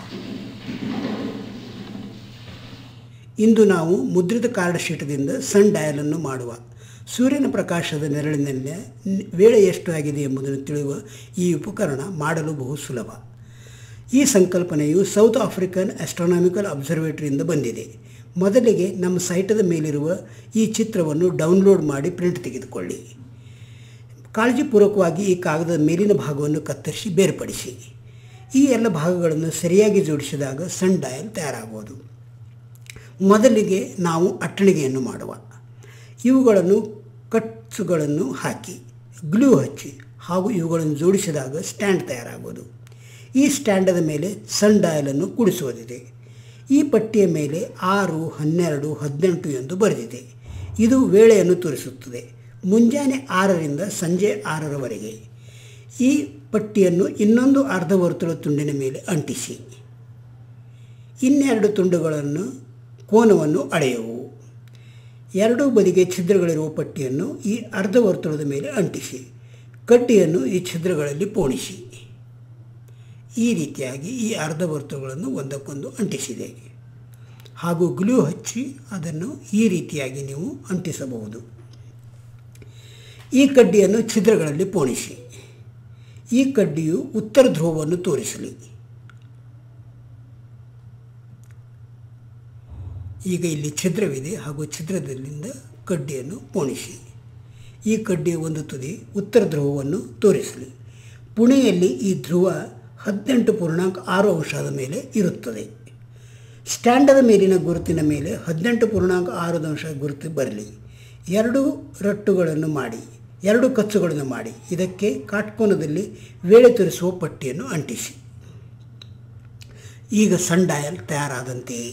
ಇಂದು ನಾವು ಮುದ್ರಿತ ಕಾರ್ಡ್ ಶೀಟದಿಂದ ಸನ್ ಡಯಲನ್ನು ಮಾಡುವ ಸೂರ್ಯನ ಪ್ರಕಾಶದ ನೆರಳಿನಲ್ಲಿ ವೇಳೆ ಎಷ್ಟು ಆಗಿದೆ ಎಂಬುದನ್ನು ತಿಳಿಯುವ ಈ ಉಪಕರಣ ಮಾಡಲು ಬಹು ಸುಲಭ ಈ ಸಂಕಲ್ಪನೆಯು ಸೌತ್ ಆಫ್ರಿಕನ್ ಆಸ್ಟ್ರಾನಾಮಿಕಲ್ ಅಬ್ಸರ್ವೇಟರಿಯಿಂದ ಬಂದಿದೆ ಮೊದಲಿಗೆ ನಮ್ಮ ಸೈಟದ ಮೇಲಿರುವ ಈ ಚಿತ್ರವನ್ನು ಡೌನ್ಲೋಡ್ ಮಾಡಿ ಪ್ರಿಂಟ್ ತೆಗೆದುಕೊಳ್ಳಿ ಕಾಳಜಿಪೂರ್ವಕವಾಗಿ ಈ ಕಾಗದದ ಮೇಲಿನ ಭಾಗವನ್ನು ಕತ್ತರಿಸಿ ಬೇರ್ಪಡಿಸಿ ಈ ಎಲ್ಲ ಭಾಗಗಳನ್ನು ಸರಿಯಾಗಿ ಜೋಡಿಸಿದಾಗ ಸನ್ ಡಯಲ್ ತಯಾರಾಗುವುದು ಮೊದಲಿಗೆ ನಾವು ಅಟ್ಟಣಿಗೆಯನ್ನು ಮಾಡುವ ಇವುಗಳನ್ನು ಕಟ್ಸುಗಳನ್ನು ಹಾಕಿ ಗ್ಲೂ ಹಚ್ಚಿ ಹಾಗೂ ಇವುಗಳನ್ನು ಜೋಡಿಸಿದಾಗ ಸ್ಟ್ಯಾಂಡ್ ತಯಾರಾಗುವುದು ಈ ಸ್ಟ್ಯಾಂಡದ ಮೇಲೆ ಸನ್ ಡಯಲನ್ನು ಕೂಡಿಸುವುದಿದೆ ಈ ಪಟ್ಟಿಯ ಮೇಲೆ ಆರು ಹನ್ನೆರಡು ಹದಿನೆಂಟು ಎಂದು ಬರೆದಿದೆ ಇದು ವೇಳೆಯನ್ನು ತೋರಿಸುತ್ತದೆ ಮುಂಜಾನೆ ಆರರಿಂದ ಸಂಜೆ ಆರರವರೆಗೆ ಈ ಪಟ್ಟಿಯನ್ನು ಇನ್ನೊಂದು ಅರ್ಧ ವರ್ತುಳ ತುಂಡಿನ ಮೇಲೆ ಅಂಟಿಸಿ ಇನ್ನೆರಡು ತುಂಡುಗಳನ್ನು ಕೋನವನ್ನು ಅಳೆಯುವು ಎರಡೂ ಬದಿಗೆ ಛಿದ್ರಗಳಿರುವ ಪಟ್ಟಿಯನ್ನು ಈ ಅರ್ಧ ವರ್ತುಳದ ಮೇಲೆ ಅಂಟಿಸಿ ಕಡ್ಡಿಯನ್ನು ಈ ಛಿದ್ರಗಳಲ್ಲಿ ಪೋಣಿಸಿ ಈ ರೀತಿಯಾಗಿ ಈ ಅರ್ಧ ವರ್ತುಗಳನ್ನು ಒಂದಕ್ಕೊಂದು ಅಂಟಿಸಿದೆ ಹಾಗೂ ಗ್ಲೂ ಹಚ್ಚಿ ಅದನ್ನು ಈ ರೀತಿಯಾಗಿ ನೀವು ಅಂಟಿಸಬಹುದು ಈ ಕಡ್ಡಿಯನ್ನು ಛಿದ್ರಗಳಲ್ಲಿ ಪೋಣಿಸಿ ಈ ಕಡ್ಡಿಯು ಉತ್ತರ ಧ್ರುವವನ್ನು ತೋರಿಸಲಿ ಈಗ ಇಲ್ಲಿ ಛಿದ್ರವಿದೆ ಹಾಗೂ ಛಿದ್ರದಲ್ಲಿಂದ ಕಡ್ಡಿಯನ್ನು ಪೋಣಿಸಿ ಈ ಕಡ್ಡಿಯ ಒಂದು ತುದಿ ಉತ್ತರ ಧ್ರುವವನ್ನು ತೋರಿಸಲಿ ಪುಣೆಯಲ್ಲಿ ಈ ಧ್ರುವ ಹದಿನೆಂಟು ಪೂರ್ಣಾಂಕ ಆರು ಅಂಶದ ಮೇಲೆ ಇರುತ್ತದೆ ಸ್ಟ್ಯಾಂಡದ ಮೇಲಿನ ಗುರುತಿನ ಮೇಲೆ ಹದಿನೆಂಟು ಪೂರ್ಣಾಂಕ ಆರು ಅಂಶ ಗುರುತು ಬರಲಿ ಎರಡು ರಟ್ಟುಗಳನ್ನು ಮಾಡಿ ಎರಡು ಕಚ್ಚುಗಳನ್ನು ಮಾಡಿ ಇದಕ್ಕೆ ಕಾಟ್ಕೋನದಲ್ಲಿ ವೇಳೆ ತೋರಿಸುವ ಪಟ್ಟಿಯನ್ನು ಅಂಟಿಸಿ ಈಗ ಸನ್ ಡಯಲ್ ತಯಾರಾದಂತೆಯೇ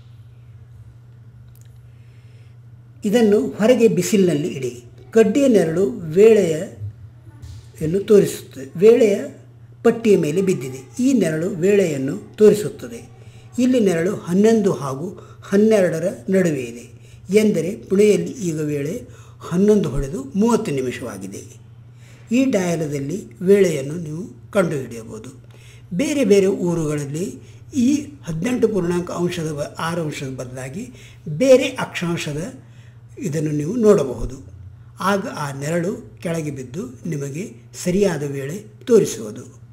ಇದನ್ನು ಹೊರಗೆ ಬಿಸಿಲಿನಲ್ಲಿ ಇಡಿ ಕಡ್ಡಿಯ ನೆರಳು ವೇಳೆಯನ್ನು ತೋರಿಸುತ್ತದೆ ವೇಳೆಯ ಪಟ್ಟಿಯ ಮೇಲೆ ಬಿದ್ದಿದೆ ಈ ನೆರಳು ವೇಳೆಯನ್ನು ತೋರಿಸುತ್ತದೆ ಇಲ್ಲಿ ನೆರಳು ಹನ್ನೊಂದು ಹಾಗೂ ಹನ್ನೆರಡರ ನಡುವೆ ಇದೆ ಎಂದರೆ ಪುಣೆಯಲ್ಲಿ ಈಗ ವೇಳೆ ಹನ್ನೊಂದು ಹೊಡೆದು ಮೂವತ್ತು ನಿಮಿಷವಾಗಿದೆ ಈ ಡಯಲದಲ್ಲಿ ವೇಳೆಯನ್ನು ನೀವು ಕಂಡುಹಿಡಿಯಬಹುದು ಬೇರೆ ಬೇರೆ ಊರುಗಳಲ್ಲಿ ಈ ಹದಿನೆಂಟು ಪೂರ್ಣಾಂಕ ಅಂಶದ ಬ ಆರು ಅಂಶದ ಬದಲಾಗಿ ಬೇರೆ ಅಕ್ಷಾಂಶದ ಇದನ್ನು ನೀವು ನೋಡಬಹುದು ಆಗ ಆ ನೆರಳು ಕೆಳಗೆ ಬಿದ್ದು ನಿಮಗೆ ಸರಿಯಾದ ವೇಳೆ ತೋರಿಸುವುದು